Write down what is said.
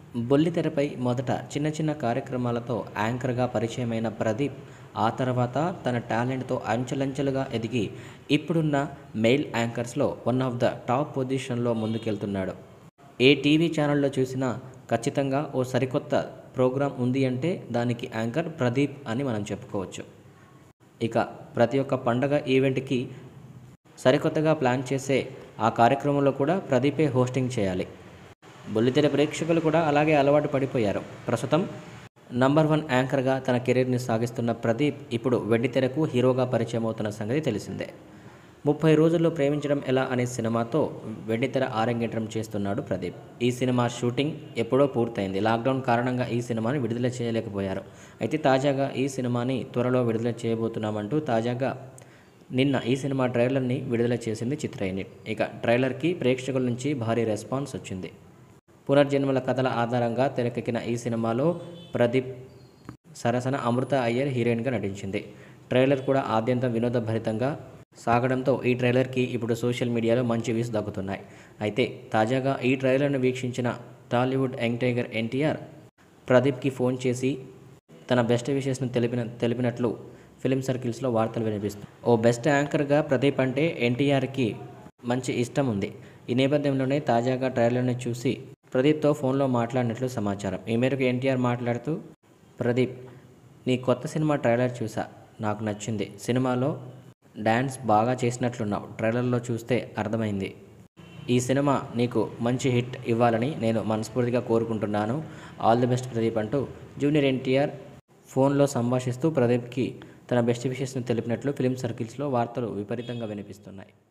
బుల్లితెరపై మొదట చిన్న చిన్న కార్యక్రమాలతో యాంకర్గా పరిచయమైన ప్రదీప్ ఆ తర్వాత తన టాలెంట్తో అంచెలంచెలుగా ఎదిగి ఇప్పుడున్న మెయిల్ యాంకర్స్లో వన్ ఆఫ్ ద టాప్ పొజిషన్లో ముందుకెళ్తున్నాడు ఏ టీవీ ఛానల్లో చూసినా ఖచ్చితంగా ఓ సరికొత్త ప్రోగ్రాం ఉంది అంటే దానికి యాంకర్ ప్రదీప్ అని మనం చెప్పుకోవచ్చు ఇక ప్రతి ఒక్క పండగ ఈవెంట్కి సరికొత్తగా ప్లాన్ చేసే ఆ కార్యక్రమంలో కూడా ప్రదీపే హోస్టింగ్ చేయాలి బుల్లితెర ప్రేక్షకులు కూడా అలాగే అలవాటు పడిపోయారు ప్రస్తుతం నంబర్ వన్ యాంకర్గా తన కెరీర్ని సాగిస్తున్న ప్రదీప్ ఇప్పుడు వెండితెరకు హీరోగా పరిచయం అవుతున్న సంగతి తెలిసిందే ముప్పై రోజుల్లో ప్రేమించడం ఎలా అనే సినిమాతో వెండితెర ఆరంగేట్రం చేస్తున్నాడు ప్రదీప్ ఈ సినిమా షూటింగ్ ఎప్పుడో పూర్తయింది లాక్డౌన్ కారణంగా ఈ సినిమాని విడుదల చేయలేకపోయారు అయితే తాజాగా ఈ సినిమాని త్వరలో విడుదల చేయబోతున్నామంటూ తాజాగా నిన్న ఈ సినిమా ట్రైలర్ని విడుదల చేసింది చిత్ర యూనిట్ ఇక ట్రైలర్కి ప్రేక్షకుల నుంచి భారీ రెస్పాన్స్ వచ్చింది పునర్జన్మల కథల ఆధారంగా తెరకెక్కిన ఈ సినిమాలో ప్రదీప్ సరసన అమృత అయ్యర్ హీరోయిన్గా నటించింది ట్రైలర్ కూడా ఆద్యంతం వినోదభరితంగా సాగడంతో ఈ ట్రైలర్కి ఇప్పుడు సోషల్ మీడియాలో మంచి వ్యూస్ దక్కుతున్నాయి అయితే తాజాగా ఈ ట్రైలర్ను వీక్షించిన టాలీవుడ్ యంగ్ టైగర్ ఎన్టీఆర్ ప్రదీప్కి ఫోన్ చేసి తన బెస్ట్ విషెస్ను తెలిపిన తెలిపినట్లు ఫిలిం సర్కిల్స్లో వార్తలు వినిపిస్తాయి ఓ బెస్ట్ యాంకర్గా ప్రదీప్ అంటే ఎన్టీఆర్కి మంచి ఇష్టం ఉంది ఈ నేపథ్యంలోనే తాజాగా ట్రైలర్ని చూసి ప్రదీప్తో ఫోన్లో మాట్లాడినట్లు సమాచారం ఈ మేరకు ఎన్టీఆర్ మాట్లాడుతూ ప్రదీప్ నీ కొత్త సినిమా ట్రైలర్ చూసా నాకు నచ్చింది సినిమాలో డ్యాన్స్ బాగా చేసినట్లున్నావు ట్రైలర్లో చూస్తే అర్థమైంది ఈ సినిమా నీకు మంచి హిట్ ఇవ్వాలని నేను మనస్ఫూర్తిగా కోరుకుంటున్నాను ఆల్ ది బెస్ట్ ప్రదీప్ అంటూ జూనియర్ ఎన్టీఆర్ ఫోన్లో సంభాషిస్తూ ప్రదీప్కి తన బెస్ట్ విషెస్ను తెలిపినట్లు ఫిలిం సర్కిల్స్లో వార్తలు విపరీతంగా వినిపిస్తున్నాయి